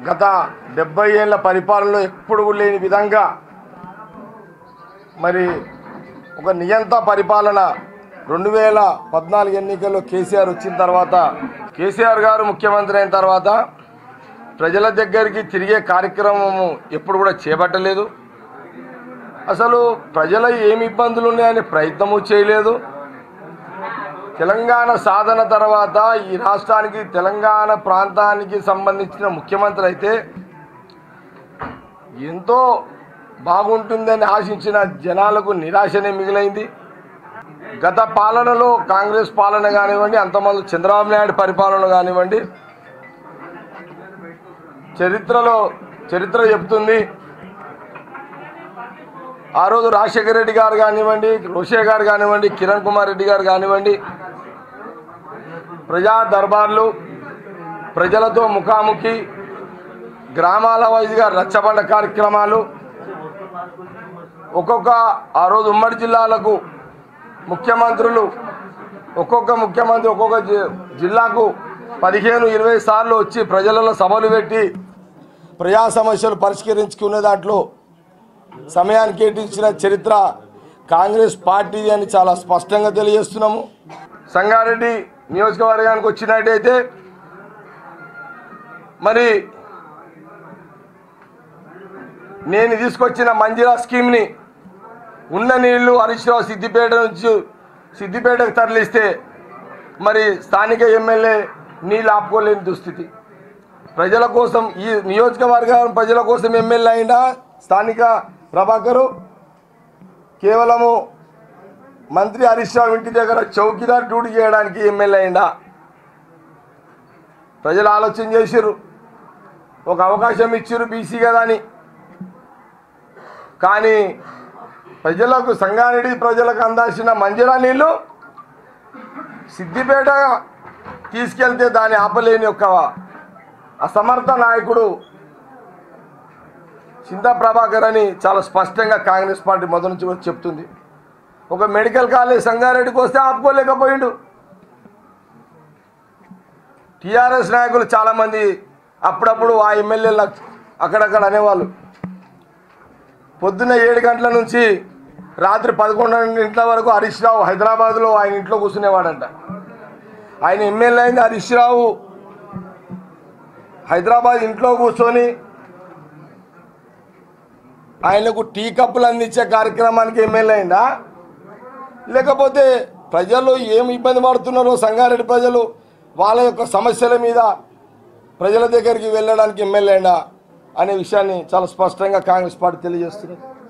గత డెబ్బై ఏళ్ళ పరిపాలనలో ఎప్పుడు కూడా లేని విధంగా మరి ఒక నియంత పరిపాలన రెండు వేల పద్నాలుగు ఎన్నికల్లో కేసీఆర్ వచ్చిన తర్వాత కేసీఆర్ గారు ముఖ్యమంత్రి అయిన తర్వాత ప్రజల దగ్గరికి తిరిగే కార్యక్రమము ఎప్పుడు కూడా చేపట్టలేదు అసలు ప్రజల ఏమి ఇబ్బందులు ఉన్నాయని ప్రయత్నము చేయలేదు తెలంగాణ సాధన తర్వాత ఈ రాష్ట్రానికి తెలంగాణ ప్రాంతానికి సంబంధించిన ముఖ్యమంత్రి అయితే ఎంతో బాగుంటుందని ఆశించిన జనాలకు నిరాశనే మిగిలైంది గత పాలనలో కాంగ్రెస్ పాలన కానివ్వండి అంతమంది చంద్రబాబు నాయుడు పరిపాలన కానివ్వండి చరిత్రలో చరిత్ర చెప్తుంది ఆ రోజు రాజశేఖర రెడ్డి గారు కానివ్వండి రోషే గారు కానివ్వండి కిరణ్ కుమార్ రెడ్డి గారు కానివ్వండి ప్రజా దర్బార్లు ప్రజలతో ముఖాముఖి గ్రామాల వైజ్గా రచ్చబండ కార్యక్రమాలు ఒక్కొక్క ఆ రోజు ఉమ్మడి జిల్లాలకు ముఖ్యమంత్రులు ఒక్కొక్క ముఖ్యమంత్రి ఒక్కొక్క జి- జిల్లాకు పదిహేను ఇరవై సార్లు వచ్చి ప్రజలలో సభలు పెట్టి ప్రజా సమస్యలు పరిష్కరించుకునే దాంట్లో సమయానికి కేటాయించిన చరిత్ర కాంగ్రెస్ పార్టీ అని చాలా స్పష్టంగా తెలియజేస్తున్నాము సంగారెడ్డి నియోజకవర్గానికి వచ్చినట్టయితే మరి నేను తీసుకొచ్చిన మంజిరా స్కీమ్ని ఉన్న నీళ్లు హరీష్ రావు సిద్దిపేట నుంచి సిద్దిపేటకు తరలిస్తే మరి స్థానిక ఎమ్మెల్యే నీళ్ళు ఆపుకోలేని దుస్థితి ప్రజల కోసం ఈ నియోజకవర్గం ప్రజల కోసం ఎమ్మెల్యే అయినా స్థానిక ప్రభాకరు కేవలము మంత్రి హరీష్ రావు ఇంటి దగ్గర చౌకీదార్ డ్యూటీ చేయడానికి ఎమ్మెల్యే అయిందా ప్రజలు ఆలోచన చేసిర్రు ఒక అవకాశం ఇచ్చిర్రు బీసీ కదా అని కానీ ప్రజలకు సంగారెడ్డి ప్రజలకు అందాల్సిన మంజీరా నీళ్ళు సిద్దిపేట తీసుకెళ్తే దాన్ని ఆపలేని ఒక అసమర్థ నాయకుడు చింతా ప్రభాకర్ అని చాలా స్పష్టంగా కాంగ్రెస్ పార్టీ మొదటి నుంచి కూడా చెప్తుంది ఒక మెడికల్ కాలేజ్ సంగారెడ్డికి వస్తే ఆపుకోలేకపోయిండు టీఆర్ఎస్ నాయకులు చాలామంది అప్పుడప్పుడు ఆ ఎమ్మెల్యేలు అక్కడక్కడ అనేవాళ్ళు పొద్దున్న ఏడు గంటల నుంచి రాత్రి పదకొండు గంటల వరకు హరీష్ రావు హైదరాబాద్లో ఆయన ఇంట్లో కూర్చునేవాడంట ఆయన ఎమ్మెల్యే అయింది హరీష్ రావు హైదరాబాద్ ఇంట్లో కూర్చొని ఆయనకు టీ కప్పులు అందించే కార్యక్రమానికి ఎమ్మెల్యే అయిందా లేకపోతే ప్రజలు ఏం ఇబ్బంది పడుతున్నారో సంగారెడ్డి ప్రజలు వాళ్ళ యొక్క సమస్యల మీద ప్రజల దగ్గరికి వెళ్ళడానికి ఎమ్మెల్యే అయిందా అనే విషయాన్ని చాలా స్పష్టంగా కాంగ్రెస్ పార్టీ తెలియజేస్తున్నారు